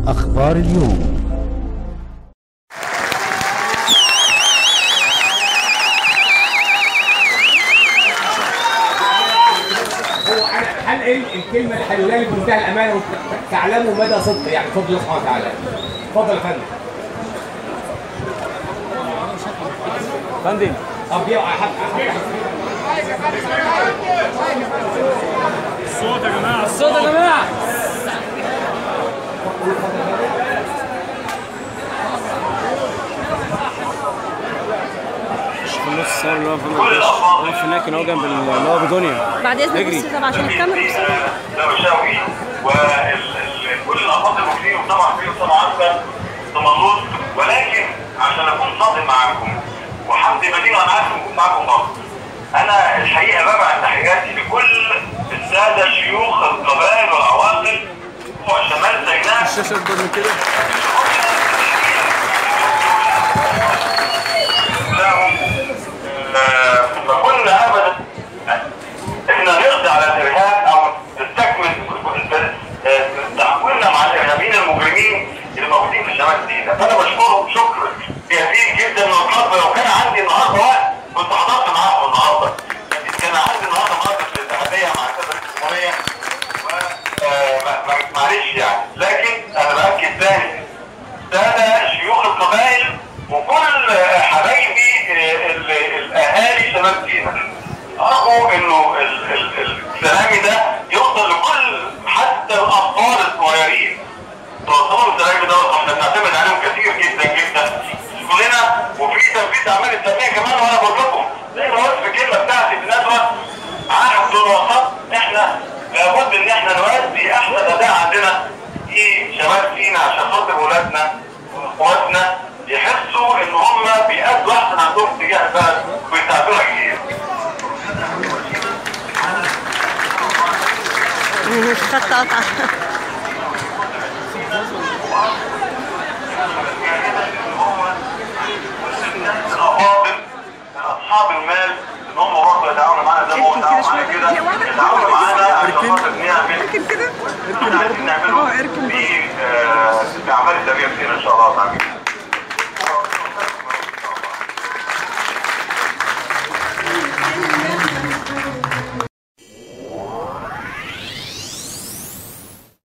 أخبار اليوم هو انا هنقل الكلمه الحلوه لي بمنتهى الامانه وتعلموا مدى صدق يعني بفضل الله سبحانه وتعالى اتفضل يا فندم فندم طب يا حد الصوت يا جماعه الصوت يا جماعه مش في النص الصور اللي هو محمد باشا واقف هناك هو جنب اللي هو بدنيا بعد اذنك اجري. بس طب عشان الكاميرا بسرعه نبشاوي وكل الافاضل المسلمين وطبعا فيهم طبعا اكثر تمرد ولكن عشان اكون صادق معاكم وحمدي مدينه انا عارف اكون معاكم برضه انا الحقيقه ببعت تحياتي لكل الساده شيوخ القبائل والعواقل بتوع شمال سيناء الشاشه اكبر من كده لهم آه، ما كنا ابدا احنا نقضي على الارهاب او نستكمل آه، تحويلنا مع الارهابيين المجرمين اللي موجودين في شمال سيناء فانا بشكرهم شكر جزيل جدا من القلب لو كان عندي النهارده وقت كنت حضرت معاهم النهارده لكن كان عندي النهارده موقف الاتحاديه مع كذا الجمهوريه و- آه، ما- ما- معلش يعني لكن انا باكد تاني سادة شيوخ القبائل وكل حبايبي ال- الاهالي شمال سيناء ارجو انه ال- ال- ال- كلامي ده يوصل لكل حتى الاطفال الصغيرين توصلوا الكلام ده احنا بنعتمد عليهم كثير جدا جدا شغلنا وفي تنفيذ اعمال التنميه كمان وانا بقول لكم زي ما قلت في الكلمه بتاعتي في الندوه عهد وسط احنا لابد ان احنا نؤدي احسن اداء عندنا في شمال سينا عشان خاطر ولادنا واخواتنا يحسوا ان هم بيأدوا احسن عندهم تجاه البلد ويساعدونا كتير. خدت قطعه الافاضل اصحاب المال ان هم برضه يتعاونوا معانا زي ما هو تعاونوا معانا كده يتعاونوا معانا عشان خاطر نعمل اركن كده احنا عايزين نعمله في آه، في اعمال التنميه كتير ان شاء الله